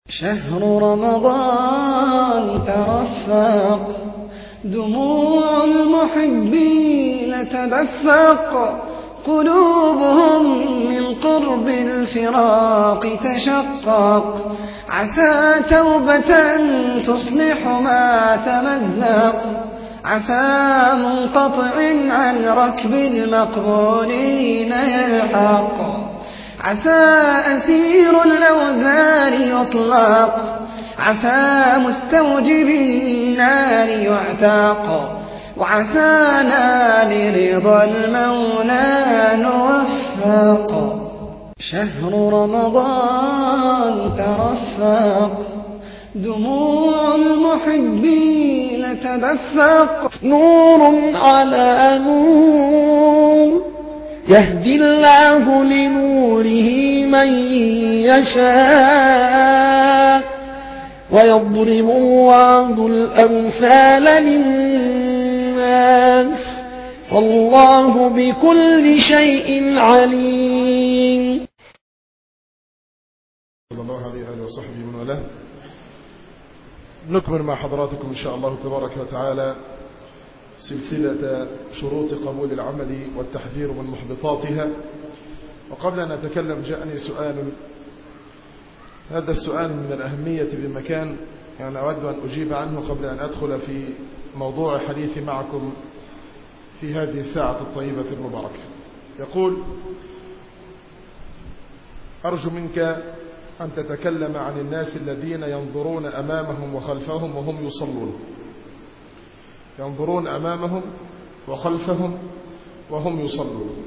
شهر رمضان ترفق دموع المحبين تدفق قلوبهم من قرب الفراق تشقق عسى توبة تصلح ما تمزق عسى منقطع عن ركب المقبولين يلحق عسى أسير الأوزار يطلق عسى مستوجب النار يعتاق وعسانا لرضا المولى نوفق شهر رمضان ترفق دموع المحبين تدفق نور على نور يهدي الله لنوره من يشاء ويضرب الله الأمثال للناس والله بكل شيء عليم صلى الله عليه وآله وصحبه من والاه نكمل مع حضراتكم إن شاء الله تبارك وتعالى سلسلة شروط قبول العمل والتحذير من محبطاتها وقبل أن أتكلم جاءني سؤال هذا السؤال من الأهمية بمكان يعني أود أن أجيب عنه قبل أن أدخل في موضوع حديثي معكم في هذه الساعة الطيبة المباركة يقول أرجو منك أن تتكلم عن الناس الذين ينظرون أمامهم وخلفهم وهم يصلون ينظرون أمامهم وخلفهم وهم يصلون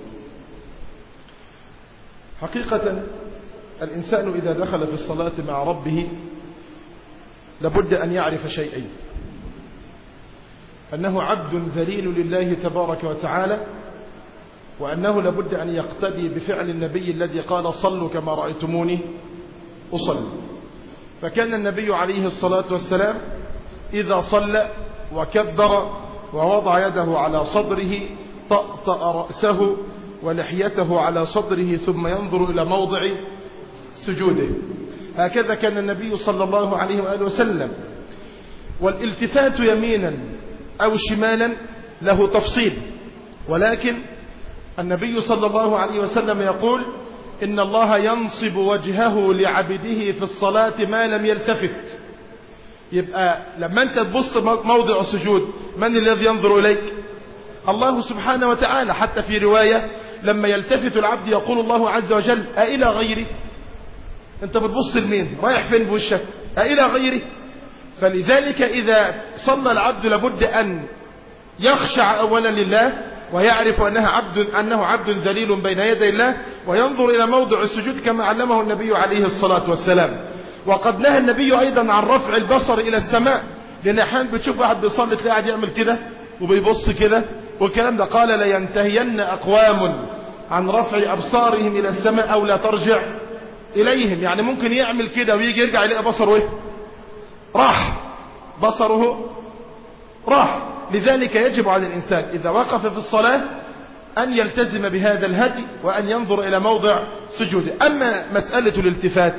حقيقة الإنسان إذا دخل في الصلاة مع ربه لابد أن يعرف شيئين أنه عبد ذليل لله تبارك وتعالى وأنه لابد أن يقتدي بفعل النبي الذي قال صلوا كما رأيتموني أصلي فكان النبي عليه الصلاة والسلام إذا صلى وكبر ووضع يده على صدره طأطأ رأسه ولحيته على صدره ثم ينظر إلى موضع سجوده هكذا كان النبي صلى الله عليه وآله وسلم والالتفات يمينا أو شمالا له تفصيل ولكن النبي صلى الله عليه وسلم يقول إن الله ينصب وجهه لعبده في الصلاة ما لم يلتفت يبقى لما أنت تبص موضع السجود من الذي ينظر إليك الله سبحانه وتعالى حتى في رواية لما يلتفت العبد يقول الله عز وجل أإلى غيري أنت بتبص لمين رايح فين بوشك أإلى غيري فلذلك إذا صلى العبد لابد أن يخشع أولا لله ويعرف أنها عبد أنه عبد ذليل بين يدي الله وينظر إلى موضع السجود كما علمه النبي عليه الصلاة والسلام وقد نهى النبي أيضا عن رفع البصر إلى السماء لأن أحيانا بتشوف واحد بيصلي تلاقي قاعد يعمل كده وبيبص كده والكلام ده قال لينتهين أقوام عن رفع أبصارهم إلى السماء أو لا ترجع إليهم يعني ممكن يعمل كده ويجي يرجع يلاقي بصره إيه راح بصره راح لذلك يجب على الإنسان إذا وقف في الصلاة أن يلتزم بهذا الهدي وأن ينظر إلى موضع سجوده أما مسألة الالتفات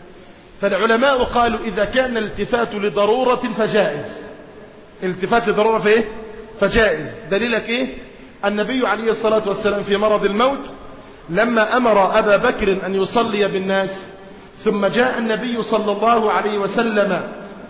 فالعلماء قالوا إذا كان الالتفات لضرورة فجائز الالتفات لضرورة في إيه؟ فجائز دليلك إيه النبي عليه الصلاة والسلام في مرض الموت لما أمر أبا بكر أن يصلي بالناس ثم جاء النبي صلى الله عليه وسلم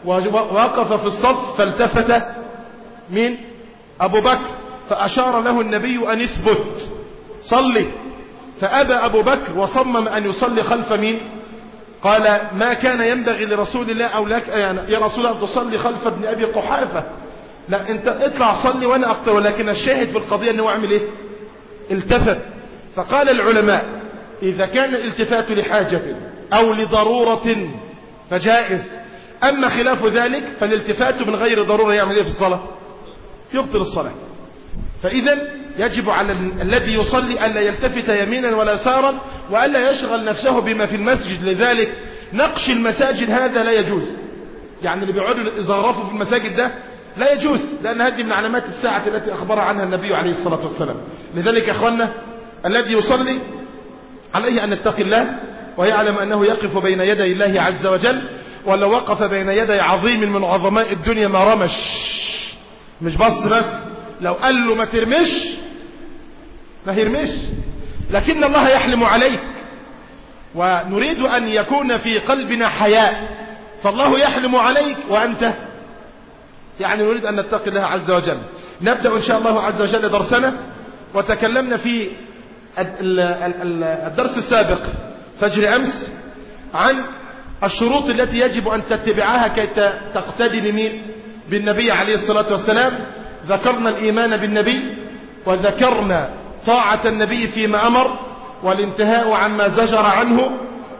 ووقف في الصف فالتفت مين أبو بكر فأشار له النبي أن اثبت صلي فأبى أبو بكر وصمم أن يصلي خلف مين قال ما كان ينبغي لرسول الله أو لك يعني يا رسول الله تصلي خلف ابن أبي قحافة لا انت اطلع صلي وانا اقطع ولكن الشاهد في القضية انه اعمل ايه التفت فقال العلماء اذا كان الالتفات لحاجة او لضرورة فجائز اما خلاف ذلك فالالتفات من غير ضرورة يعمل ايه في الصلاة يبطل الصلاة فاذا يجب على الذي يصلي ألا يلتفت يمينا ولا يسارا وألا يشغل نفسه بما في المسجد لذلك نقش المساجد هذا لا يجوز يعني اللي بيقعدوا يزغرفوا في المساجد ده لا يجوز لأن هذه من علامات الساعة التي أخبر عنها النبي عليه الصلاة والسلام لذلك يا أخوانا الذي يصلي عليه أن يتقي الله ويعلم أنه يقف بين يدي الله عز وجل ولا وقف بين يدي عظيم من عظماء الدنيا ما رمش مش بص بس لو قال له ما ترمش ما هيرمش لكن الله يحلم عليك ونريد أن يكون في قلبنا حياء فالله يحلم عليك وأنت يعني نريد أن نتقي الله عز وجل نبدأ إن شاء الله عز وجل درسنا وتكلمنا في الدرس السابق فجر أمس عن الشروط التي يجب أن تتبعها كي تقتدي بمين بالنبي عليه الصلاة والسلام ذكرنا الإيمان بالنبي وذكرنا طاعة النبي فيما أمر والانتهاء عما زجر عنه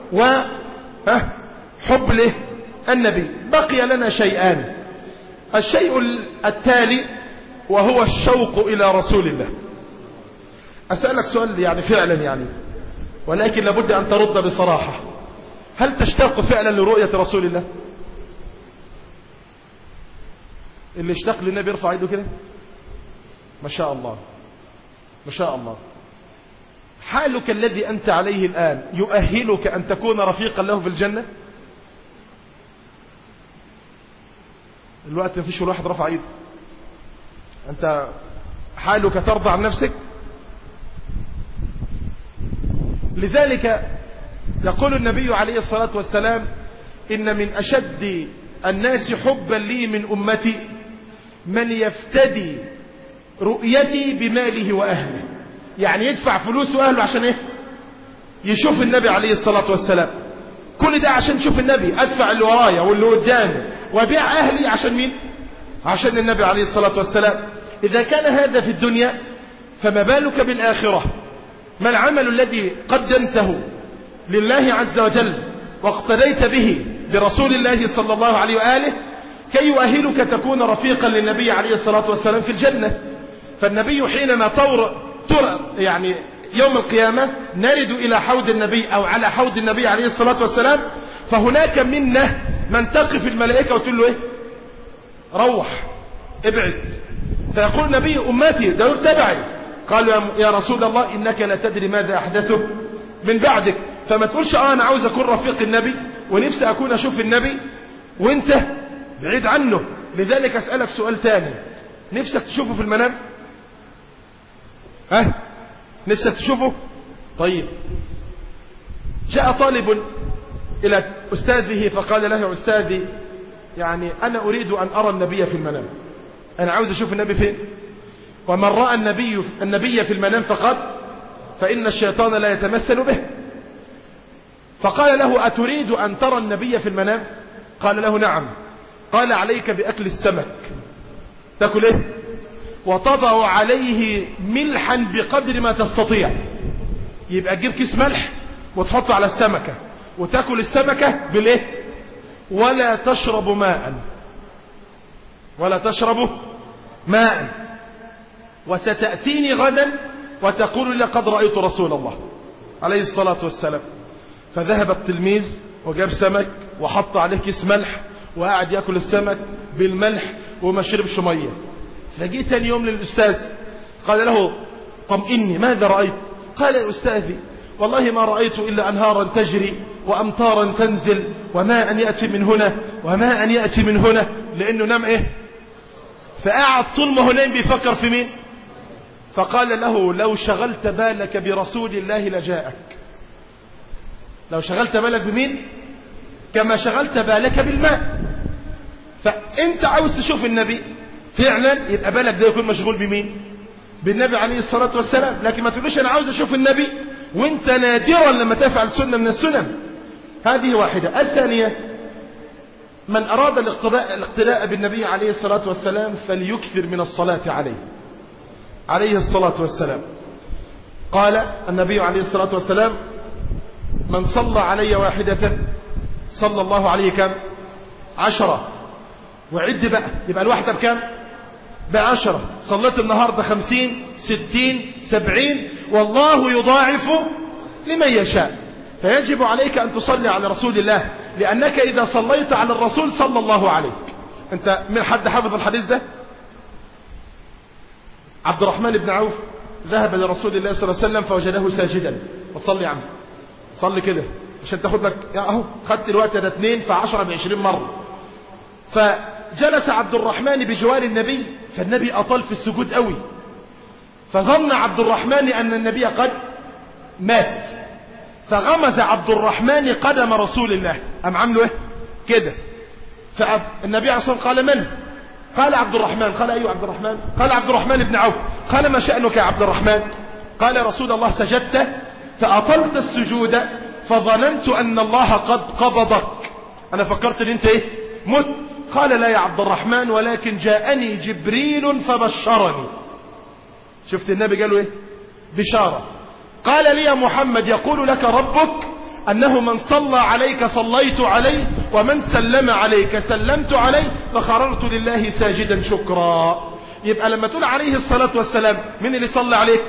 وحب له النبي بقي لنا شيئان الشيء التالي وهو الشوق إلى رسول الله أسألك سؤال يعني فعلا يعني ولكن لابد أن ترد بصراحة هل تشتاق فعلا لرؤية رسول الله اللي اشتاق للنبي يرفع ايده كده ما شاء الله ما شاء الله حالك الذي أنت عليه الآن يؤهلك أن تكون رفيقا له في الجنة الوقت ما فيش الواحد رفع ايده أنت حالك ترضى عن نفسك لذلك يقول النبي عليه الصلاة والسلام إن من أشد الناس حبا لي من أمتي من يفتدي رؤيتي بماله وأهله يعني يدفع فلوس وأهله عشان إيه يشوف النبي عليه الصلاة والسلام كل ده عشان نشوف النبي أدفع اللي ورايا واللي قدامي وابيع أهلي عشان مين عشان النبي عليه الصلاة والسلام إذا كان هذا في الدنيا فما بالك بالآخرة ما العمل الذي قدمته لله عز وجل واقتديت به برسول الله صلى الله عليه وآله كي يؤهلك تكون رفيقا للنبي عليه الصلاة والسلام في الجنة فالنبي حينما طور تر يعني يوم القيامة نرد إلى حوض النبي أو على حوض النبي عليه الصلاة والسلام فهناك منا من تقف الملائكة وتقول له إيه روح ابعد فيقول النبي أمتي ده تبعي قالوا يا رسول الله إنك لا تدري ماذا أحدثه من بعدك فما تقولش اه انا عاوز اكون رفيق النبي ونفسي اكون اشوف النبي وانت بعيد عنه لذلك اسألك سؤال تاني نفسك تشوفه في المنام ها نفسك تشوفه طيب جاء طالب الى استاذه فقال له استاذي يعني انا اريد ان ارى النبي في المنام انا عاوز اشوف النبي فين ومن رأى النبي, النبي في المنام فقد فإن الشيطان لا يتمثل به فقال له أتريد أن ترى النبي في المنام قال له نعم قال عليك بأكل السمك تأكل ايه وتضع عليه ملحا بقدر ما تستطيع يبقى تجيب كيس ملح وتحطه على السمكة وتأكل السمكة بالايه ولا تشرب ماء ولا تشرب ماء وستأتيني غدا وتقول لقد رأيت رسول الله عليه الصلاة والسلام فذهب التلميذ وجاب سمك وحط عليه كيس ملح وقعد ياكل السمك بالملح وما شربش ميه فجيت ثاني يوم للأستاذ قال له طمئني ماذا رأيت قال يا أستاذي والله ما رأيت إلا أنهارا تجري وأمطارا تنزل وماء يأتي من هنا وماء يأتي من هنا لأنه نام إيه فقعد طول ما هو نايم بيفكر في مين فقال له لو شغلت بالك برسول الله لجاءك لو شغلت بالك بمين كما شغلت بالك بالماء فانت عاوز تشوف النبي فعلا يبقى بالك ده يكون مشغول بمين بالنبي عليه الصلاة والسلام لكن ما تقوليش انا عاوز اشوف النبي وانت نادرا لما تفعل سنة من السنن هذه واحدة الثانية من اراد الاقتداء, الاقتداء بالنبي عليه الصلاة والسلام فليكثر من الصلاة عليه عليه الصلاة والسلام قال النبي عليه الصلاة والسلام من صلى علي واحدة صلى الله عليه كم عشرة وعد بقى يبقى الواحدة بكم بعشرة صليت النهاردة خمسين ستين سبعين والله يضاعف لمن يشاء فيجب عليك أن تصلي على رسول الله لأنك إذا صليت على الرسول صلى الله عليك أنت من حد حافظ الحديث ده عبد الرحمن بن عوف ذهب لرسول الله صلى الله عليه وسلم فوجده ساجدا وصلي عنه صلي كده عشان تاخد لك اهو خدت الوقت ده اتنين في عشرة بعشرين مرة فجلس عبد الرحمن بجوار النبي فالنبي أطال في السجود قوي فظن عبد الرحمن أن النبي قد مات فغمز عبد الرحمن قدم رسول الله أم عمله ايه كده فالنبي عليه الصلاة والسلام قال من قال عبد الرحمن قال أيها عبد الرحمن قال عبد الرحمن بن عوف قال ما شأنك يا عبد الرحمن قال رسول الله سجدت فأطلت السجود فظننت أن الله قد قبضك أنا فكرت أن أنت إيه مت قال لا يا عبد الرحمن ولكن جاءني جبريل فبشرني شفت النبي قالوا إيه بشارة قال لي يا محمد يقول لك ربك أنه من صلى عليك صليت عليه ومن سلم عليك سلمت عليه فخررت لله ساجدا شكرا يبقى لما تقول عليه الصلاة والسلام من اللي صلى عليك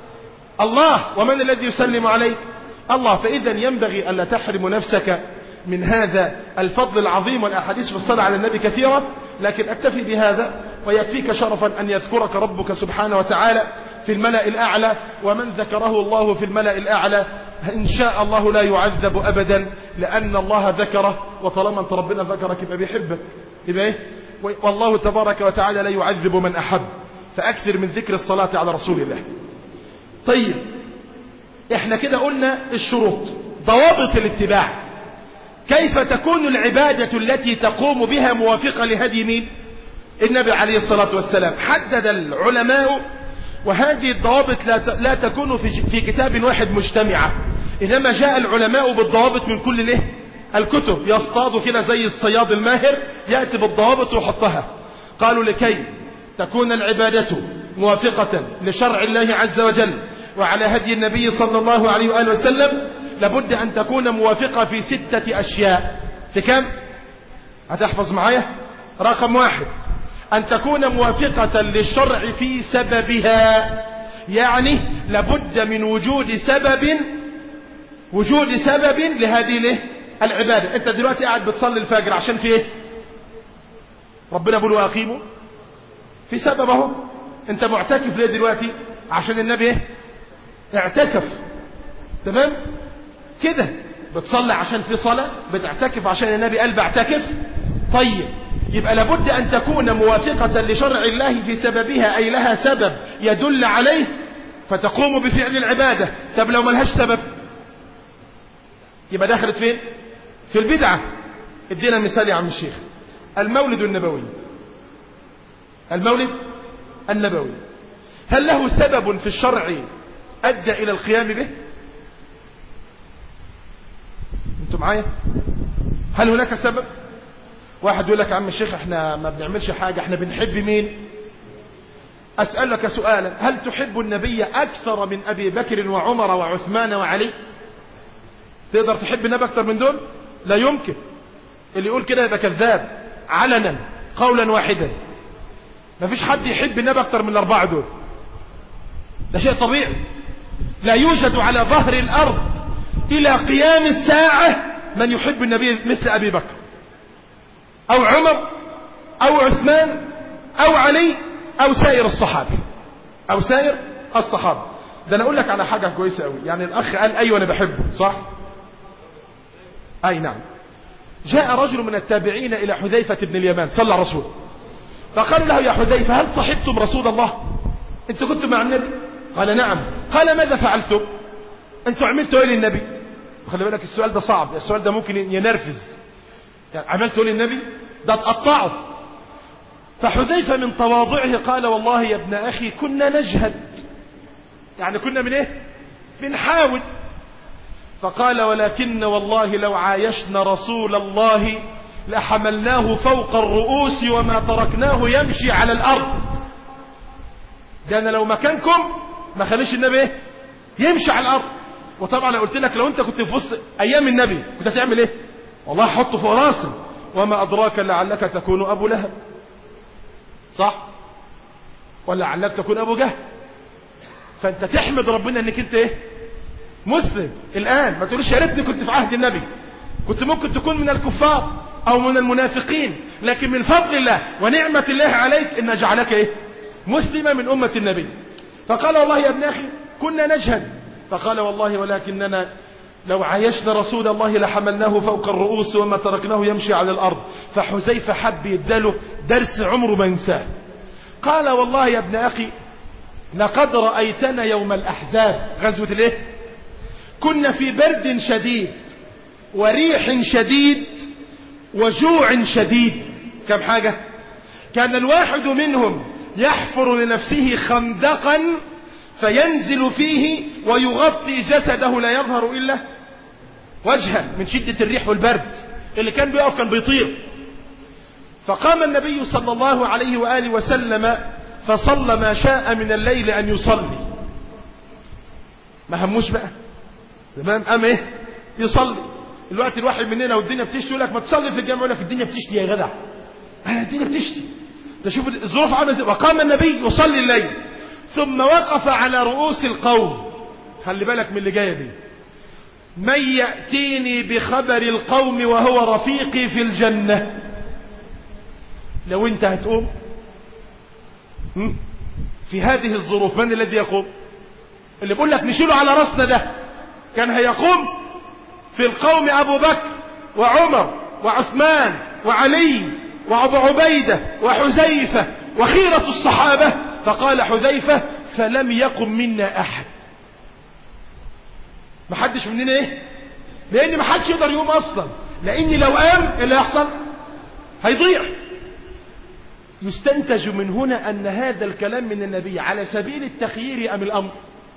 الله ومن الذي يسلم عليك الله فإذا ينبغي ألا تحرم نفسك من هذا الفضل العظيم والأحاديث في الصلاة على النبي كثيرة لكن أكتفي بهذا ويكفيك شرفا أن يذكرك ربك سبحانه وتعالى في الملأ الأعلى ومن ذكره الله في الملأ الأعلى إن شاء الله لا يعذب أبدا لأن الله ذكره وطالما أنت ربنا ذكرك يبقى بيحبك يبقى إيه والله تبارك وتعالى لا يعذب من أحب فأكثر من ذكر الصلاة على رسول الله طيب احنا كده قلنا الشروط ضوابط الاتباع كيف تكون العبادة التي تقوم بها موافقة لهدي مين النبي عليه الصلاة والسلام حدد العلماء وهذه الضوابط لا لا تكون في في كتاب واحد مجتمعة إنما جاء العلماء بالضوابط من كل له الكتب يصطاد كده زي الصياد الماهر يأتي بالضوابط ويحطها قالوا لكي تكون العبادة موافقة لشرع الله عز وجل وعلى هدي النبي صلى الله عليه وآله وسلم لابد أن تكون موافقة في ستة أشياء في كم؟ هتحفظ معايا رقم واحد أن تكون موافقة للشرع في سببها يعني لابد من وجود سبب وجود سبب لهذه الايه العبادة انت دلوقتي قاعد بتصلي الفجر عشان في ايه ربنا يقول واقيموا في سبب اهو انت معتكف ليه دلوقتي عشان النبي ايه اعتكف تمام كده بتصلي عشان في صلاة بتعتكف عشان النبي قال بعتكف طيب يبقى لابد أن تكون موافقة لشرع الله في سببها أي لها سبب يدل عليه فتقوم بفعل العبادة طب لو ملهاش سبب يبقى دخلت فين في البدعة ادينا مثال يا عم الشيخ المولد النبوي المولد النبوي هل له سبب في الشرع أدى إلى القيام به انتوا معايا هل هناك سبب واحد يقول لك يا عم الشيخ احنا ما بنعملش حاجة احنا بنحب مين أسألك سؤالا هل تحب النبي أكثر من أبي بكر وعمر وعثمان وعلي تقدر تحب النبي أكثر من دول لا يمكن اللي يقول كده يبقى كذاب علنا قولا واحدا ما فيش حد يحب النبي أكثر من الأربعة دول ده شيء طبيعي لا يوجد على ظهر الأرض إلى قيام الساعة من يحب النبي مثل أبي بكر أو عمر أو عثمان أو علي أو سائر الصحابة أو سائر الصحابة ده أنا أقول لك على حاجة كويسة أوي يعني الأخ قال أيوة أنا بحبه صح أي نعم جاء رجل من التابعين إلى حذيفة بن اليمان صلى الرسول فقال له يا حذيفة هل صحبتم رسول الله انت كنتم مع النبي قال نعم قال ماذا فعلتم انتوا عملتوا ايه للنبي خلي بالك السؤال ده صعب السؤال ده ممكن ينرفز يعني عملتوا ايه للنبي ده تقطعه فحذيفة من تواضعه قال والله يا ابن أخي كنا نجهد يعني كنا من ايه بنحاول فقال ولكن والله لو عايشنا رسول الله لحملناه فوق الرؤوس وما تركناه يمشي على الأرض ده أنا لو مكانكم ما خليش النبي ايه يمشي على الأرض وطبعا لو قلت لك لو انت كنت في وسط أيام النبي كنت هتعمل ايه والله حطه فوق راسي وما أدراك لعلك تكون أبو لهب صح ولعلك تكون أبو جهل فأنت تحمد ربنا أنك أنت إيه مسلم الآن ما تقولش يا ريتني كنت في عهد النبي كنت ممكن تكون من الكفار أو من المنافقين لكن من فضل الله ونعمة الله عليك إن جعلك إيه مسلمة من أمة النبي فقال والله يا ابن أخي كنا نجهد فقال والله ولكننا لو عايشنا رسول الله لحملناه فوق الرؤوس وما تركناه يمشي على الأرض فحذيفة حب يداله درس عمره ما ينساه قال والله يا ابن أخي لقد رأيتنا يوم الأحزاب غزوة الايه كنا في برد شديد وريح شديد وجوع شديد كم حاجة كان الواحد منهم يحفر لنفسه خندقا فينزل فيه ويغطي جسده لا يظهر إلا وجهه من شدة الريح والبرد اللي كان بيقف كان بيطير فقام النبي صلى الله عليه وآله وسلم فصلى ما شاء من الليل أن يصلي ما هموش بقى تمام قام ايه يصلي الوقت الواحد مننا والدنيا بتشتي يقول لك ما تصلي في الجامع يقول لك الدنيا بتشتي يا جدع انا الدنيا بتشتي تشوف الظروف عامله ازاي وقام النبي يصلي الليل ثم وقف على رؤوس القوم خلي بالك من اللي جايه دي من ياتيني بخبر القوم وهو رفيقي في الجنه لو انت هتقوم في هذه الظروف من الذي يقوم اللي بيقول لك نشيله على راسنا ده كان هيقوم في القوم ابو بكر وعمر وعثمان وعلي وابو عبيده وحذيفه وخيره الصحابه فقال حذيفه فلم يقم منا احد ما حدش مننا ايه لان ما حدش يقدر يقوم اصلا لاني لو قام ايه اللي هيحصل هيضيع يستنتج من هنا أن هذا الكلام من النبي على سبيل التخيير أم الأمر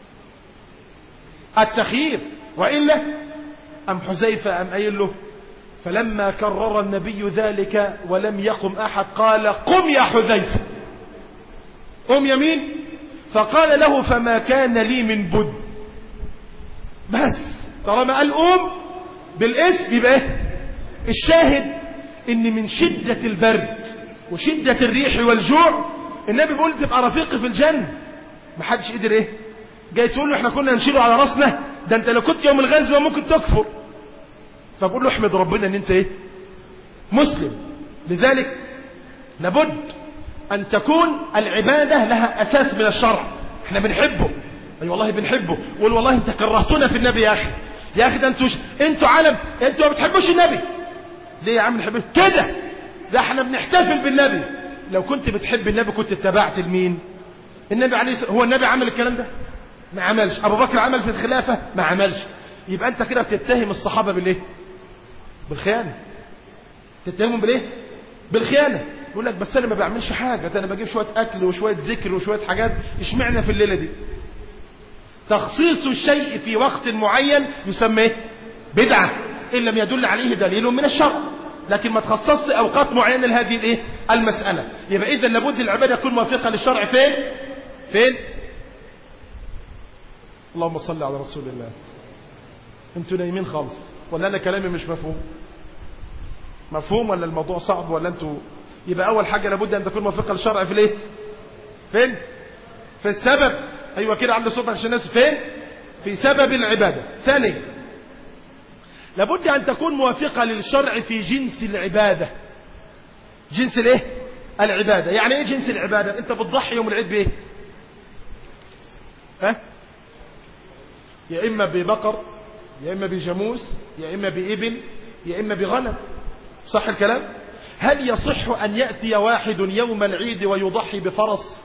التخيير وإلا أم حذيفة أم قايل له فلما كرر النبي ذلك ولم يقم أحد قال قم يا حذيفة قم يمين فقال له فما كان لي من بد بس طالما قال قوم بالاسم يبقى ايه الشاهد ان من شدة البرد وشدة الريح والجوع النبي بيقول تبقى رفيقي في الجنة ما حدش قدر ايه جاي تقول له احنا كنا نشيله على راسنا ده انت لو كنت يوم الغزوة ممكن تكفر فبقول له احمد ربنا ان انت ايه مسلم لذلك لابد ان تكون العبادة لها اساس من الشرع احنا بنحبه اي أيوة والله بنحبه قول والله انت كرهتنا في النبي يا اخي يا اخي ده انتوا انتوا علم انتوا ما بتحبوش النبي ليه يا عم نحبه كده ده احنا بنحتفل بالنبي لو كنت بتحب النبي كنت اتبعت لمين النبي عليه الصلاة هو النبي عمل الكلام ده ما عملش ابو بكر عمل في الخلافة ما عملش يبقى انت كده بتتهم الصحابة بالايه بالخيانة تتهمهم بالايه بالخيانة يقول لك بس انا ما بعملش حاجة ده انا بجيب شوية اكل وشوية ذكر وشوية حاجات اشمعنى في الليلة دي تخصيص الشيء في وقت معين يسمى ايه بدعة ان لم يدل عليه دليل من الشرع لكن ما تخصصش اوقات معينه لهذه الايه المساله يبقى اذا لابد العباده تكون موافقه للشرع فين فين اللهم صل على رسول الله انتوا نايمين خالص ولا انا كلامي مش مفهوم مفهوم ولا الموضوع صعب ولا انتوا يبقى اول حاجه لابد ان تكون موافقه للشرع في الايه فين في السبب ايوه كده عند صوتك عشان الناس فين في سبب العباده ثانيا لابد أن تكون موافقة للشرع في جنس العبادة جنس الايه العبادة يعني ايه جنس العبادة انت بتضحي يوم العيد بايه ها يا اما ببقر يا اما بجاموس يا اما بابل يا اما بغنم صح الكلام هل يصح ان يأتي واحد يوم العيد ويضحي بفرس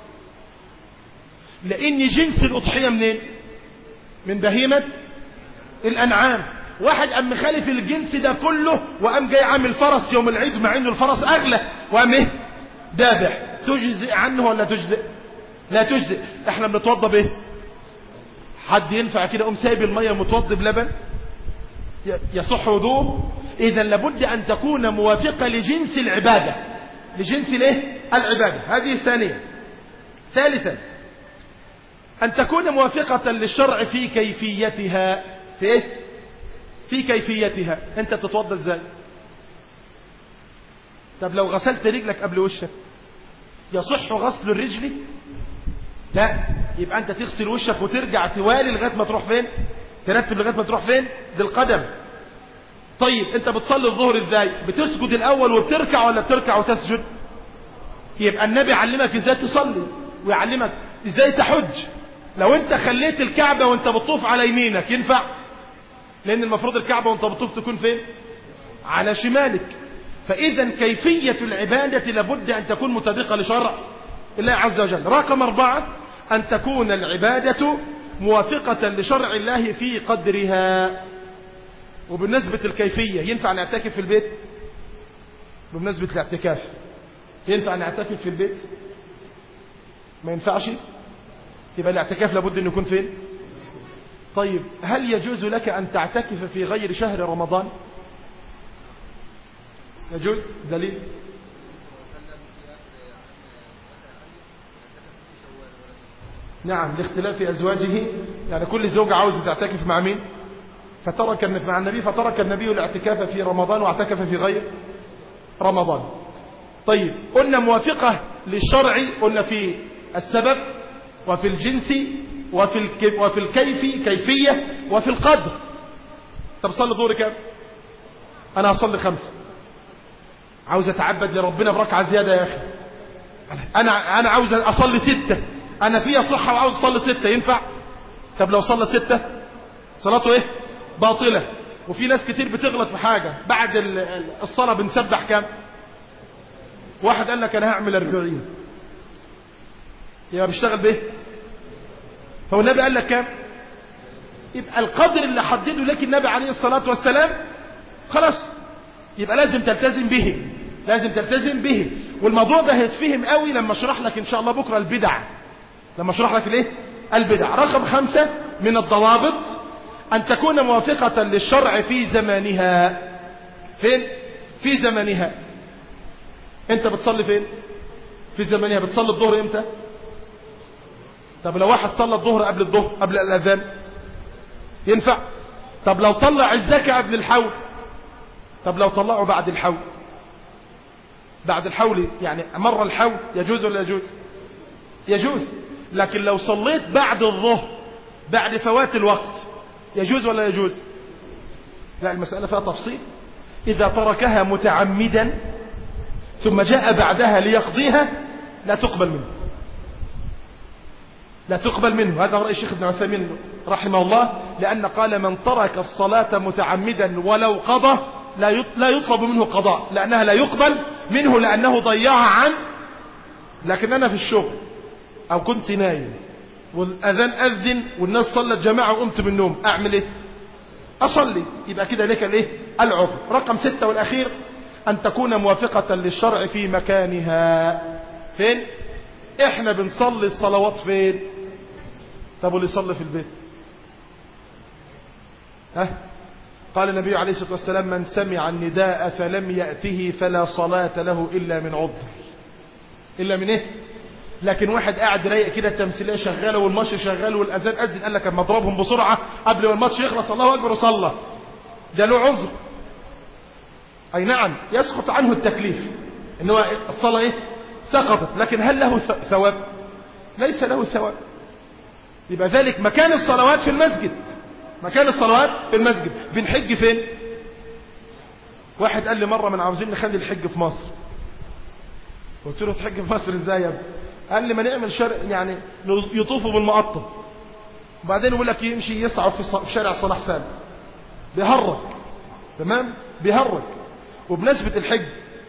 لان جنس الاضحية منين من بهيمة الانعام واحد قام مخالف الجنس ده كله وقام جاي عامل فرس يوم العيد مع انه الفرس اغلى وقام ايه دابح تجزئ عنه ولا تجزئ لا تجزئ احنا بنتوضى بايه حد ينفع كده قوم سايب الميه متوضي بلبن يصح وضوء اذا لابد ان تكون موافقه لجنس العباده لجنس الايه العباده هذه ثانيه ثالثا ان تكون موافقه للشرع في كيفيتها في ايه في كيفيتها انت تتوضى ازاي طب لو غسلت رجلك قبل وشك يصح غسل الرجل لا يبقى انت تغسل وشك وترجع توالي لغايه ما تروح فين ترتب لغايه ما تروح فين دي القدم طيب انت بتصلي الظهر ازاي بتسجد الاول وبتركع ولا بتركع وتسجد يبقى النبي علمك ازاي تصلي ويعلمك ازاي تحج لو انت خليت الكعبة وانت بتطوف على يمينك ينفع لأن المفروض الكعبة وانت بتطوف تكون فين على شمالك فإذا كيفية العبادة لابد أن تكون مطابقة لشرع الله عز وجل رقم أربعة أن تكون العبادة موافقة لشرع الله في قدرها وبالنسبة الكيفية ينفع نعتكف في البيت بمناسبة الاعتكاف ينفع نعتكف في البيت ما ينفعش يبقى الاعتكاف لابد أن يكون فين طيب هل يجوز لك أن تعتكف في غير شهر رمضان يجوز دليل نعم لاختلاف أزواجه يعني كل زوج عاوز تعتكف مع مين فترك مع النبي فترك النبي الاعتكاف في رمضان واعتكف في غير رمضان طيب قلنا موافقة للشرع قلنا في السبب وفي الجنس وفي, الك... وفي الكيف كيفية وفي القدر طب صلي دوري كام انا هصلي خمسة عاوز اتعبد لربنا بركعة زيادة يا اخي انا انا عاوز اصلي ستة انا فيها صحة وعاوز اصلي ستة ينفع طب لو صلى ستة صلاته ايه باطلة وفي ناس كتير بتغلط في حاجة بعد الصلاة بنسبح كام واحد قال لك انا هعمل اربعين يبقى بيشتغل بايه هو النبي قال لك كام يبقى القدر اللي حدده لك النبي عليه الصلاة والسلام خلاص يبقى لازم تلتزم به لازم تلتزم به والموضوع ده هيتفهم قوي لما اشرح لك ان شاء الله بكرة البدع لما اشرح لك الايه البدع رقم خمسة من الضوابط ان تكون موافقة للشرع في زمانها فين في زمانها انت بتصلي فين في زمانها بتصلي الظهر امتى طب لو واحد صلى الظهر قبل الظهر قبل الاذان ينفع طب لو طلع الزكاة قبل الحول طب لو طلعه بعد الحول بعد الحول يعني مر الحول يجوز ولا يجوز يجوز لكن لو صليت بعد الظهر بعد فوات الوقت يجوز ولا يجوز لا المسألة فيها تفصيل إذا تركها متعمدا ثم جاء بعدها ليقضيها لا تقبل منه لا تقبل منه هذا رأي الشيخ ابن عثيمين رحمه الله لأن قال من ترك الصلاة متعمدا ولو قضى لا لا يطلب منه قضاء لأنها لا يقبل منه لأنه ضيعها عن لكن أنا في الشغل أو كنت نايم والأذان أذن والناس صلت جماعة وقمت من النوم أعمل إيه أصلي يبقى كده لك الإيه العذر رقم ستة والأخير أن تكون موافقة للشرع في مكانها فين إحنا بنصلي الصلوات فين طب واللي يصلي في البيت ها قال النبي عليه الصلاة والسلام من سمع النداء فلم يأته فلا صلاة له إلا من عذر إلا من إيه لكن واحد قاعد رايق كده التمثيليه شغاله والماتش شغال والاذان اذن قال لك اما اضربهم بسرعه قبل ما الماتش يخلص الله اكبر وصلى ده له عذر اي نعم يسقط عنه التكليف ان هو الصلاه ايه سقطت لكن هل له ثواب ليس له ثواب يبقى ذلك مكان الصلوات في المسجد مكان الصلوات في المسجد بنحج فين واحد قال لي مره من عاوزين نخلي الحج في مصر قلت له تحج في مصر ازاي يا ابني قال لي ما نعمل شارع يعني يطوفوا بالمقطم وبعدين يقول لك يمشي يسعى في شارع صلاح سالم بيهرج تمام بيهرج وبنسبة الحج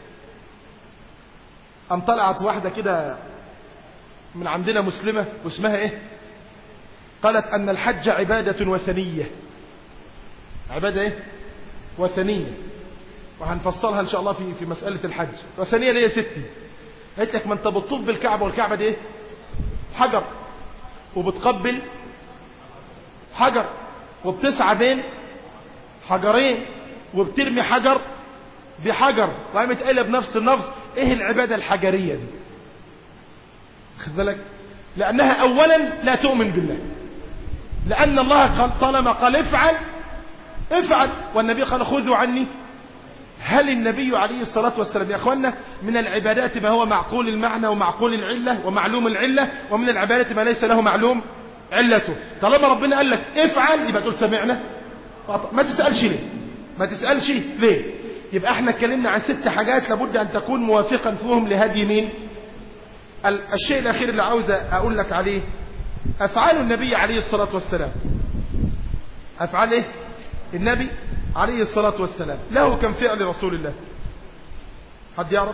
قام طلعت واحدة كده من عندنا مسلمة واسمها ايه قالت ان الحج عبادة وثنية عبادة ايه وثنية وهنفصلها ان شاء الله في في مسألة الحج وثنية ليه يا ستي قالت لك ما انت بتطوف بالكعبة والكعبة دي ايه حجر وبتقبل حجر وبتسعى بين حجرين وبترمي حجر بحجر وقامت قايله بنفس النفس ايه العبادة الحجرية دي خد بالك لانها اولا لا تؤمن بالله لان الله قال طالما قال افعل افعل والنبي قال خذوا عني هل النبي عليه الصلاة والسلام يا أخوانا من العبادات ما هو معقول المعنى ومعقول العلة ومعلوم العلة ومن العبادات ما ليس له معلوم علته طالما ربنا قال لك افعل يبقى تقول سمعنا ما تسألش ليه ما تسألش ليه يبقى احنا اتكلمنا عن ست حاجات لابد ان تكون موافقا فيهم لهدي مين الشيء الاخير اللي عاوز اقول لك عليه افعال النبي عليه الصلاة والسلام افعال ايه النبي عليه الصلاة والسلام له كم فعل رسول الله حد يعرف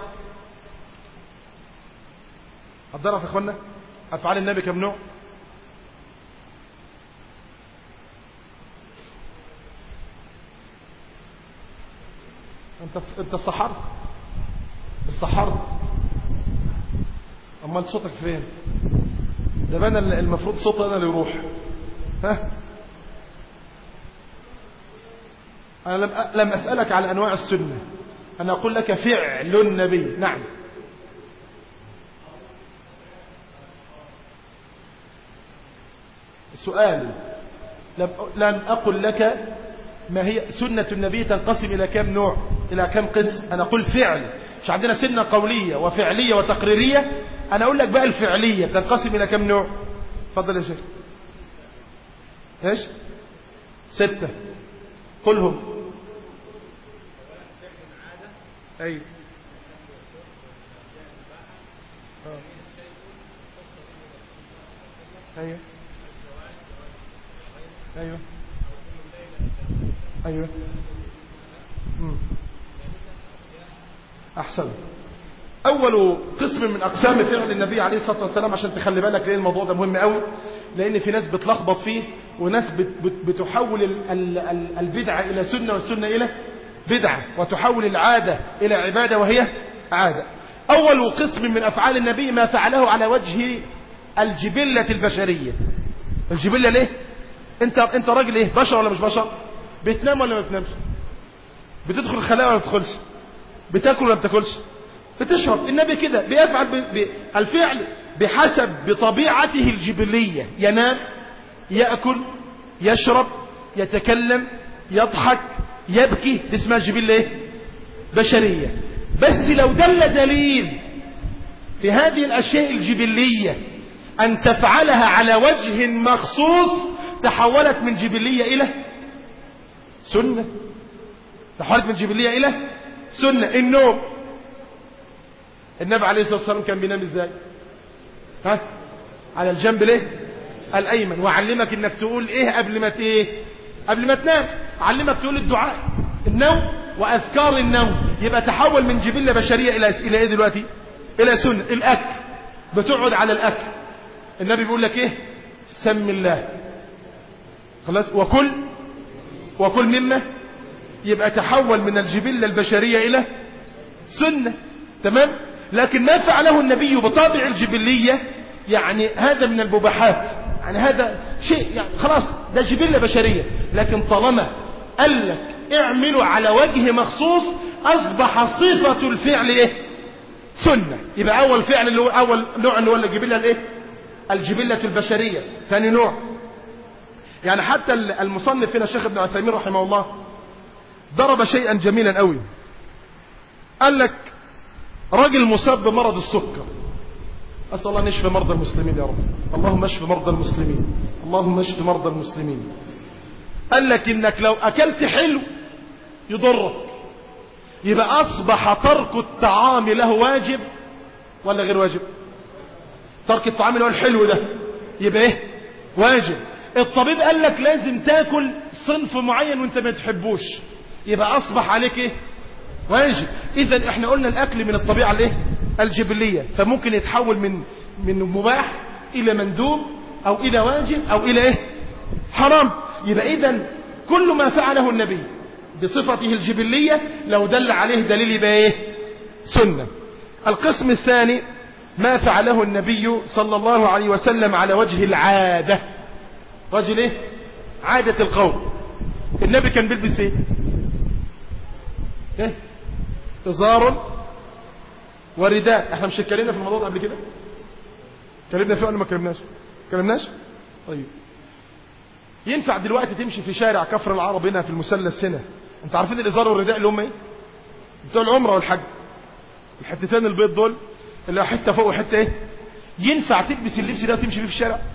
حد يعرف يا اخوانا افعال النبي كم نوع انت انت السحرت السحرت امال صوتك فين ده انا المفروض صوتي انا اللي يروح ها انا لم لم اسالك على انواع السنه انا اقول لك فعل النبي نعم سؤالي لم لن اقل لك ما هي سنة النبي تنقسم إلى كم نوع إلى كم قسم أنا أقول فعل مش عندنا سنة قولية وفعلية وتقريرية أنا أقول لك بقى الفعلية تنقسم إلى كم نوع فضل يا شيخ إيش ستة قلهم أيوه أيوه أيوه أيوه مم. أحسن أول قسم من أقسام فعل النبي عليه الصلاة والسلام عشان تخلي بالك ليه الموضوع ده مهم قوي لأن في ناس بتلخبط فيه وناس بت بت بتحول ال ال ال البدعة إلى سنة والسنة إلى بدعة وتحول العادة إلى عبادة وهي عادة أول قسم من أفعال النبي ما فعله على وجه الجبلة البشرية الجبلة ليه انت انت راجل ايه بشر ولا مش بشر بتنام ولا ما بتنامش بتدخل الخلاء ولا ما بتدخلش بتاكل ولا ما بتاكلش بتشرب النبي كده بيفعل ب... ب... الفعل بحسب بطبيعته الجبلية ينام يأكل يشرب يتكلم يضحك يبكي دي اسمها جبلة ايه بشرية بس لو دل دليل في هذه الأشياء الجبلية أن تفعلها على وجه مخصوص تحولت من جبلية إلى سنة تحولت من جبلية إلى سنة النوم النبي عليه الصلاة والسلام كان بينام ازاي ها على الجنب ليه الايمن وعلمك انك تقول ايه قبل ما ايه قبل ما تنام علمك تقول الدعاء النوم واذكار النوم يبقى تحول من جبلة بشرية الى الى ايه دلوقتي الى سنة الاكل بتقعد على الاكل النبي بيقول لك ايه سم الله خلاص وكل وكل مما يبقى تحول من الجبلة البشرية الى سنة تمام لكن ما فعله النبي بطابع الجبلية يعني هذا من المباحات يعني هذا شيء يعني خلاص ده جبلة بشرية لكن طالما قال لك اعملوا على وجه مخصوص اصبح صفة الفعل ايه سنة يبقى اول فعل اللي هو اول نوع اللي هو الجبلة الايه الجبلة البشرية ثاني نوع يعني حتى المصنف هنا الشيخ ابن عثيمين رحمه الله ضرب شيئا جميلا قوي قال لك راجل مصاب بمرض السكر أسأل الله نشفي مرضى المسلمين يا رب اللهم اشف مرضى المسلمين اللهم اشف مرضى المسلمين قال لك انك لو اكلت حلو يضرك يبقى اصبح ترك الطعام له واجب ولا غير واجب ترك الطعام اللي هو الحلو ده يبقى ايه واجب الطبيب قال لك لازم تاكل صنف معين وانت ما تحبوش يبقى اصبح عليك ايه واجب اذا احنا قلنا الاكل من الطبيعة الايه الجبلية فممكن يتحول من من مباح الى مندوب او الى واجب او الى ايه حرام يبقى اذا كل ما فعله النبي بصفته الجبلية لو دل عليه دليل يبقى ايه سنة القسم الثاني ما فعله النبي صلى الله عليه وسلم على وجه العادة وجه ايه عادة القوم النبي كان بيلبس ايه ايه ازار ورداء احنا مش اتكلمنا في الموضوع ده قبل كده اتكلمنا فيه ولا ما اتكلمناش اتكلمناش طيب ينفع دلوقتي تمشي في شارع كفر العرب هنا في المثلث هنا انت عارفين الازار والرداء اللي هم ايه بتوع العمره والحج الحتتين البيض دول اللي حته فوق وحته ايه ينفع تلبس اللبس ده وتمشي بيه في الشارع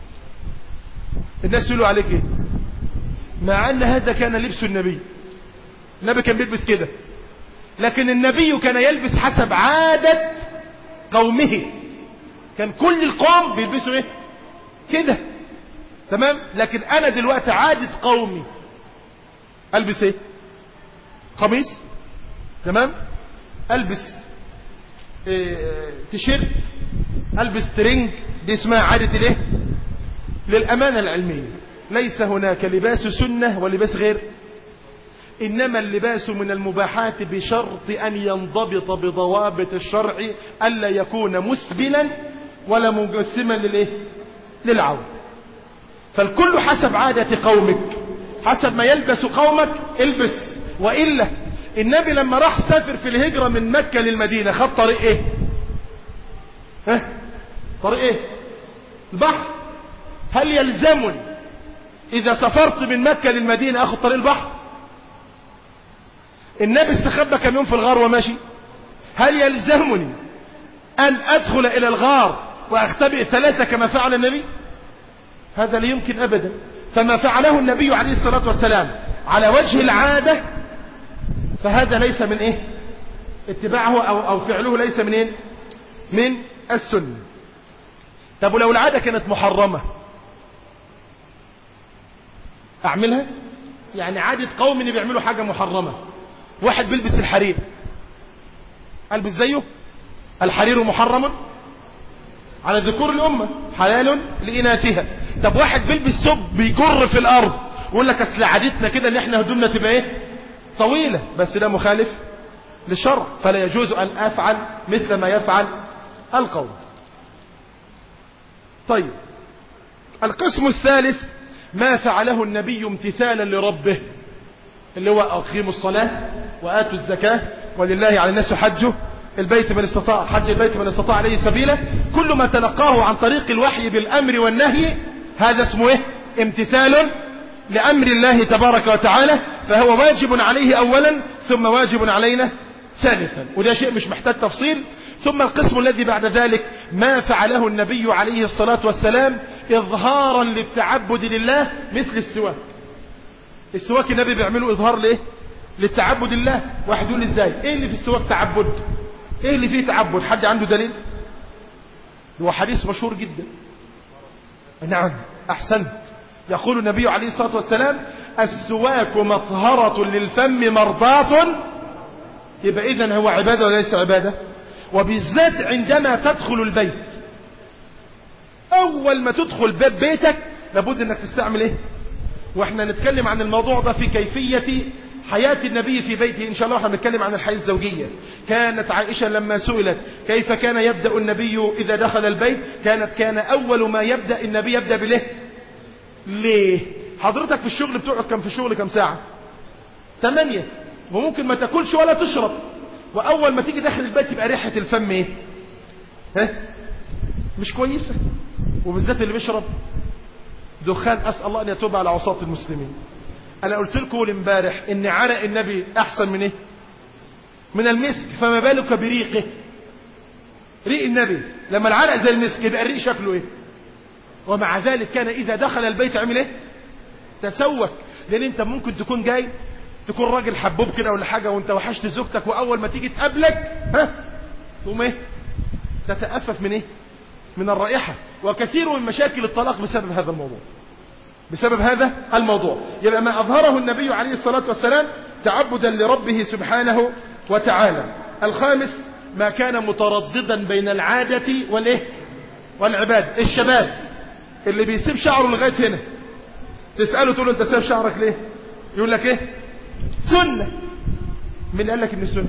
الناس يقولوا عليك ايه مع ان هذا كان لبس النبي النبي كان بيلبس كده لكن النبي كان يلبس حسب عادة قومه كان كل القوم بيلبسوا ايه كده تمام لكن انا دلوقتي عادة قومي البس ايه قميص تمام البس إيه تيشيرت البس ترنج دي اسمها عادة الايه للامانة العلمية ليس هناك لباس سنة ولباس غير إنما اللباس من المباحات بشرط أن ينضبط بضوابط الشرع ألا يكون مسبلا ولا مجسما للإيه؟ للعون فالكل حسب عادة قومك حسب ما يلبس قومك البس وإلا النبي لما راح سافر في الهجرة من مكة للمدينة خد طريق ايه ها طريق ايه البحر هل يلزمني اذا سافرت من مكة للمدينة اخد طريق البحر النبي استخبى كم يوم في الغار وماشي هل يلزمني ان ادخل الى الغار واختبئ ثلاثة كما فعل النبي هذا لا يمكن ابدا فما فعله النبي عليه الصلاة والسلام على وجه العادة فهذا ليس من ايه اتباعه او, أو فعله ليس من ايه من السنة طب ولو العادة كانت محرمة اعملها يعني عادة قوم اللي بيعملوا حاجة محرمة واحد بيلبس الحرير البس زيه الحرير محرم على ذكور الأمة حلال لإناثها طب واحد بيلبس ثوب بيجر في الأرض ويقول لك أصل عادتنا كده إن إحنا هدومنا تبقى إيه طويلة بس ده مخالف للشرع فلا يجوز أن أفعل مثل ما يفعل القوم طيب القسم الثالث ما فعله النبي امتثالا لربه اللي هو أقيموا الصلاة وآتوا الزكاة ولله على الناس حجه البيت من استطاع حج البيت من استطاع عليه سبيلا كل ما تلقاه عن طريق الوحي بالأمر والنهي هذا اسمه ايه امتثال لأمر الله تبارك وتعالى فهو واجب عليه أولا ثم واجب علينا ثالثا وده شيء مش محتاج تفصيل ثم القسم الذي بعد ذلك ما فعله النبي عليه الصلاة والسلام إظهارا للتعبد لله مثل السواك السواك النبي بيعمله إظهار ليه للتعبد لله واحد يقول ازاي ايه اللي في السواك تعبد ايه اللي فيه تعبد حد عنده دليل هو حديث مشهور جدا نعم احسنت يقول النبي عليه الصلاة والسلام السواك مطهرة للفم مرضاة يبقى اذا هو عبادة وليس عبادة وبالذات عندما تدخل البيت اول ما تدخل باب بيتك لابد انك تستعمل ايه واحنا نتكلم عن الموضوع ده في كيفية حياة النبي في بيته إن شاء الله هنتكلم عن الحياة الزوجية كانت عائشة لما سئلت كيف كان يبدأ النبي إذا دخل البيت كانت كان أول ما يبدأ النبي يبدأ بليه ليه حضرتك في الشغل بتقعد كم في الشغل كم ساعة ثمانية وممكن ما تاكلش ولا تشرب وأول ما تيجي داخل البيت يبقى ريحة الفم ايه ها مش كويسة وبالذات اللي بيشرب دخان أسأل الله أن يتوب على عصاة المسلمين انا قلت لكم امبارح ان عرق النبي احسن من ايه من المسك فما بالك بريقه ريق النبي لما العرق زي المسك يبقى الريق شكله ايه ومع ذلك كان اذا دخل البيت عمل ايه تسوك لان انت ممكن تكون جاي تكون راجل حبوب كده ولا حاجه وانت وحشت زوجتك واول ما تيجي تقابلك ها تقوم ايه تتأفف من ايه من الرائحة وكثير من مشاكل الطلاق بسبب هذا الموضوع بسبب هذا الموضوع يبقى ما أظهره النبي عليه الصلاة والسلام تعبدا لربه سبحانه وتعالى الخامس ما كان مترددا بين العادة والإيه والعباد الشباب اللي بيسيب شعره لغاية هنا تسأله تقول له انت سايب شعرك ليه يقول لك ايه سنة من قال لك ان سنة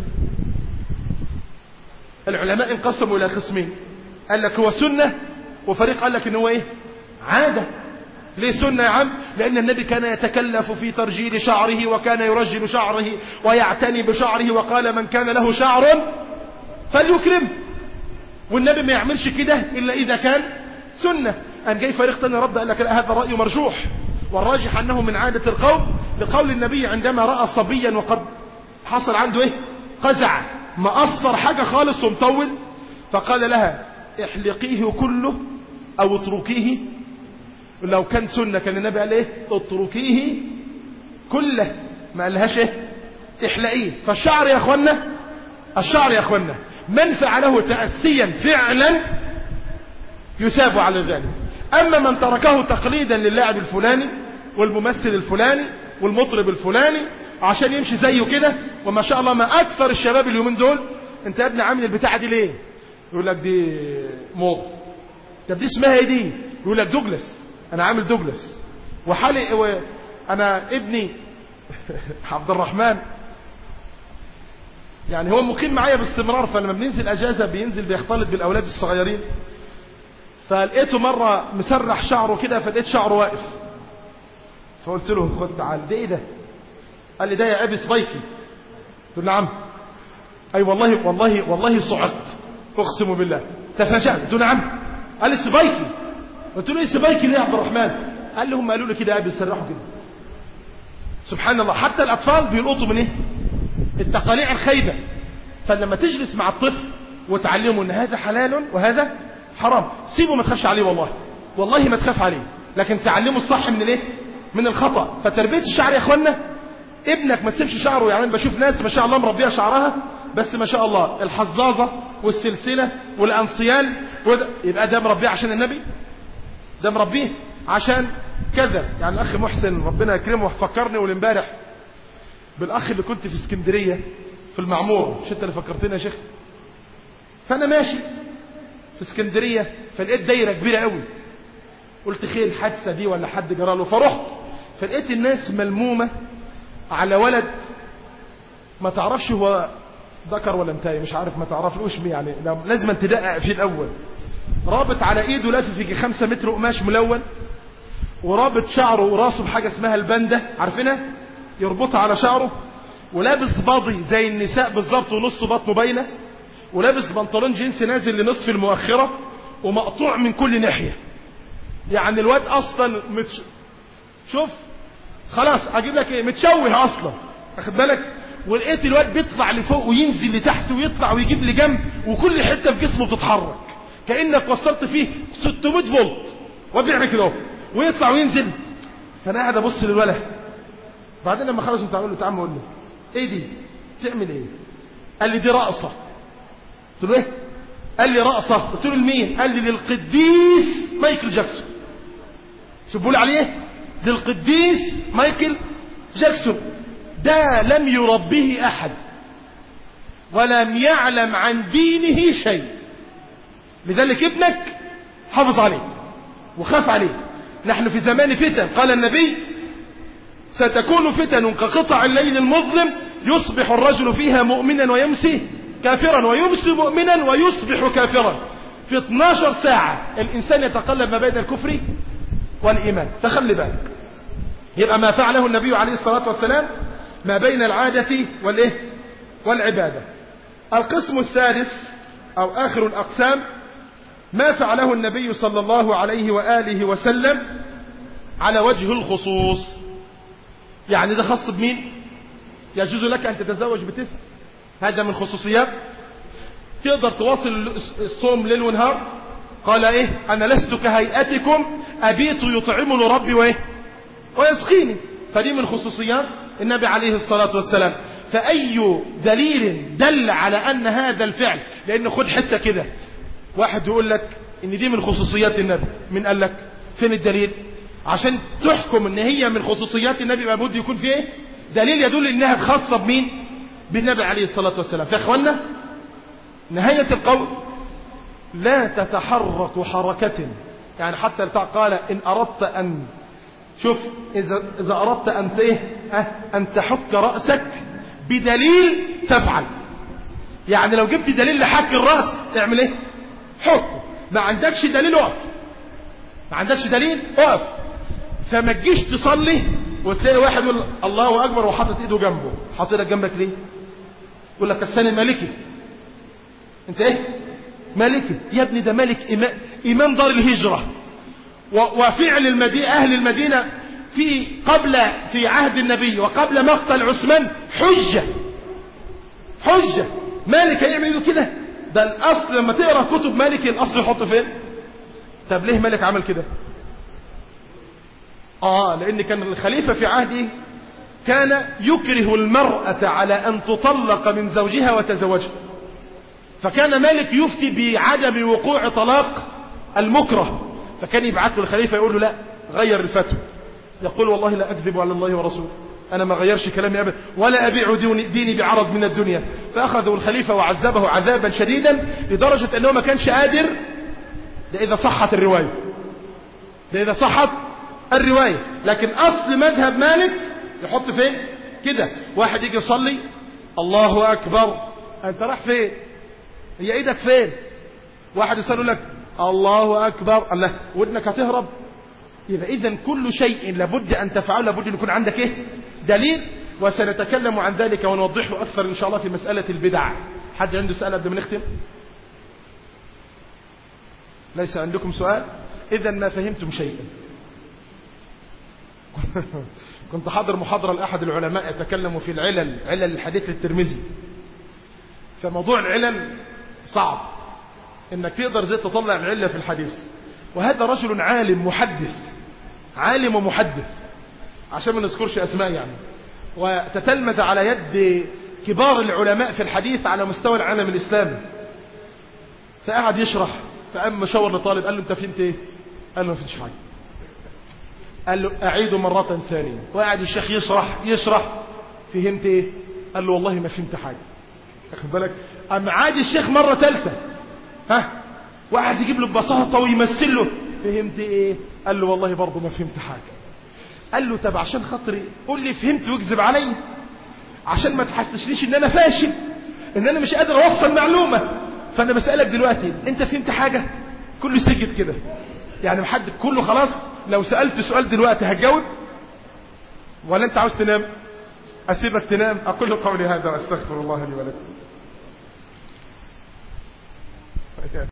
العلماء انقسموا الى قسمين قال لك هو سنة وفريق قال لك ان هو ايه عادة ليه سنة يا عم لأن النبي كان يتكلف في ترجيل شعره وكان يرجل شعره ويعتني بشعره وقال من كان له شعر فليكرم والنبي ما يعملش كده إلا إذا كان سنة أم جاي فريق تاني رد قال لك لا هذا الرأي مرجوح والراجح أنه من عادة القوم لقول النبي عندما رأى صبيا وقد حصل عنده إيه قزع مقصر حاجة خالص ومطول فقال لها احلقيه كله أو اتركيه لو كان سنة كان النبي قال ايه اتركيه كله ما قالهاش ايه احلقيه فالشعر يا اخوانا الشعر يا اخوانا من فعله تأسيا فعلا يثاب على ذلك اما من تركه تقليدا للاعب الفلاني والممثل الفلاني والمطرب الفلاني عشان يمشي زيه كده وما شاء الله ما اكثر الشباب اليومين دول انت يا ابني عامل البتاعه دي ليه يقول لك دي موضه طب دي اسمها ايه دي يقول لك دوجلاس انا عامل دوجلاس وحالي و... انا ابني عبد الرحمن يعني هو مقيم معايا باستمرار فلما بننزل اجازه بينزل بيختلط بالاولاد الصغيرين فلقيته مره مسرح شعره كده فلقيت شعره واقف فقلت له خد تعال ده ايه ده قال لي ده يا ابي سبايكي قلت له نعم اي والله والله والله صعقت اقسم بالله تفاجأت قلت له نعم قال لي سبايكي قلت له ايه سبايكي ليه يا عبد الرحمن قال لي هم قالوا لي كده يا ابي سرحوا كده سبحان الله حتى الاطفال بيلقطوا من ايه التقاليع الخايبه فلما تجلس مع الطفل وتعلمه ان هذا حلال وهذا حرام سيبه ما تخافش عليه والله والله ما تخاف عليه لكن تعلمه الصح من الايه من الخطا فتربيه الشعر يا اخوانا ابنك ما تسيبش شعره يعني انا بشوف ناس ما شاء الله مربيه شعرها بس ما شاء الله الحظاظه والسلسله والانصيال وده يبقى ده مربيه عشان النبي ده مربيه عشان كذا يعني الاخ محسن ربنا يكرمه فكرني والامبارح بالاخ اللي كنت في اسكندريه في المعمور مش انت اللي فكرتني يا شيخ فانا ماشي في اسكندريه فلقيت دايره كبيره قوي قلت خير الحادثه دي ولا حد جرى له فرحت فلقيت الناس ملمومه على ولد ما تعرفش هو ذكر ولا انتهي مش عارف ما تعرفلوش مين يعني لازم تدقق فيه الاول رابط على ايده لافف يجي خمسة متر قماش ملون ورابط شعره وراسه بحاجه اسمها البنده عارفينها يربطها على شعره ولابس باضي زي النساء بالظبط ونص بطنه باينه ولابس بنطلون جينز نازل لنصف المؤخره ومقطوع من كل ناحيه يعني الواد اصلا متش... شوف خلاص اجيب لك ايه متشوه اصلا واخد بالك ولقيت الواد بيطلع لفوق وينزل لتحت ويطلع ويجيب لجنب وكل حته في جسمه بتتحرك كانك وصلت فيه 600 فولت وبيعمل كده اهو ويطلع وينزل فانا قاعد ابص للولد بعدين لما خلص انت اقول له تعال قول له ايه دي تعمل ايه قال لي دي رقصه قلت له ايه قال لي رقصه قلت له لمين قال لي للقديس مايكل جاكسون شوف بيقول عليه ايه للقديس مايكل جاكسون ده لم يربيه احد ولم يعلم عن دينه شيء لذلك ابنك حافظ عليه وخاف عليه نحن في زمان فتن قال النبي ستكون فتن كقطع الليل المظلم يصبح الرجل فيها مؤمنا ويمسي كافرا ويمسي مؤمنا ويصبح كافرا في 12 ساعة الإنسان يتقلب ما بين الكفر والإيمان فخلي بالك يبقى ما فعله النبي عليه الصلاة والسلام ما بين العادة والإيه والعبادة القسم الثالث أو آخر الأقسام ما فعله النبي صلى الله عليه وآله وسلم على وجه الخصوص يعني ده خاص بمين يجوز لك أن تتزوج بتسع هذا من خصوصيات تقدر تواصل الصوم ليل ونهار قال ايه انا لست كهيئتكم ابيت يطعمني ربي وايه ويسقيني فدي من خصوصيات النبي عليه الصلاة والسلام فأي دليل دل على أن هذا الفعل لأن خد حتة كده واحد يقول لك ان دي من خصوصيات النبي من قال لك فين الدليل عشان تحكم ان هي من خصوصيات النبي لابد يكون في ايه دليل يدل انها خاصة بمين بالنبي عليه الصلاة والسلام فيا اخوانا نهاية القول لا تتحرك حركة يعني حتى قال ان اردت ان شوف اذا, إذا اردت ان ايه ان تحك رأسك بدليل تفعل يعني لو جبت دليل لحك الرأس تعمل ايه حكم ما عندكش دليل اقف ما عندكش دليل اقف فما تجيش تصلي وتلاقي واحد يقول الله اكبر وحاطط ايده جنبه حاطط ايدك جنبك ليه يقول لك السنة مالكي انت ايه مالكي يا ابني ده ملك إمام, إمام دار الهجرة وفعل المدينة أهل المدينة في قبل في عهد النبي وقبل مقتل عثمان حجة حجة مالك هيعمل ايده كده ده الاصل لما تقرا كتب مالك الاصل يحط فين طب ليه مالك عمل كده اه لان كان الخليفة في عهده كان يكره المرأة على ان تطلق من زوجها وتزوجها فكان مالك يفتي بعدم وقوع طلاق المكره فكان يبعث له الخليفة يقول له لا غير الفتوى يقول والله لا اكذب على الله ورسوله أنا ما غيرش كلامي أبدا ولا أبيع ديني, ديني بعرض من الدنيا فأخذوا الخليفة وعذبه عذابا شديدا لدرجة أنه ما كانش قادر ده إذا صحت الرواية ده إذا صحت الرواية لكن أصل مذهب مالك يحط فين كده واحد يجي يصلي الله أكبر أنت راح فين هي إيدك فين واحد يصلي لك الله أكبر الله ودنك هتهرب يبقى إذا كل شيء لابد أن تفعله لابد أن يكون عندك إيه دليل وسنتكلم عن ذلك ونوضحه أكثر إن شاء الله في مسألة البدع حد عنده سؤال قبل ما نختم ليس عندكم سؤال إذا ما فهمتم شيئا كنت حاضر محاضرة لأحد العلماء يتكلموا في العلل علل الحديث للترمذي فموضوع العلل صعب انك تقدر زي تطلع العلة في الحديث وهذا رجل عالم محدث عالم ومحدث عشان ما نذكرش اسماء يعني وتتلمذ على يد كبار العلماء في الحديث على مستوى العالم الاسلامي فقعد يشرح فقام مشاور لطالب قال له انت فهمت ايه قال له ما فهمتش حاجه قال له اعيده مره ثانيه وقعد الشيخ يشرح يشرح فهمت ايه قال له والله ما فهمت حاجه واخد بالك قام عاد الشيخ مره ثالثه ها واحد يجيب له ببساطه ويمثل له فهمت ايه قال له والله برضه ما فهمت حاجه قال له طب عشان خاطري قول لي فهمت واكذب عليا عشان ما تحسسنيش ان انا فاشل ان انا مش قادر اوصل معلومه فانا بسالك دلوقتي انت فهمت حاجه كله سكت كده يعني محد كله خلاص لو سالت سؤال دلوقتي هتجاوب ولا انت عاوز تنام اسيبك تنام اقول قولي هذا واستغفر الله لي ولكم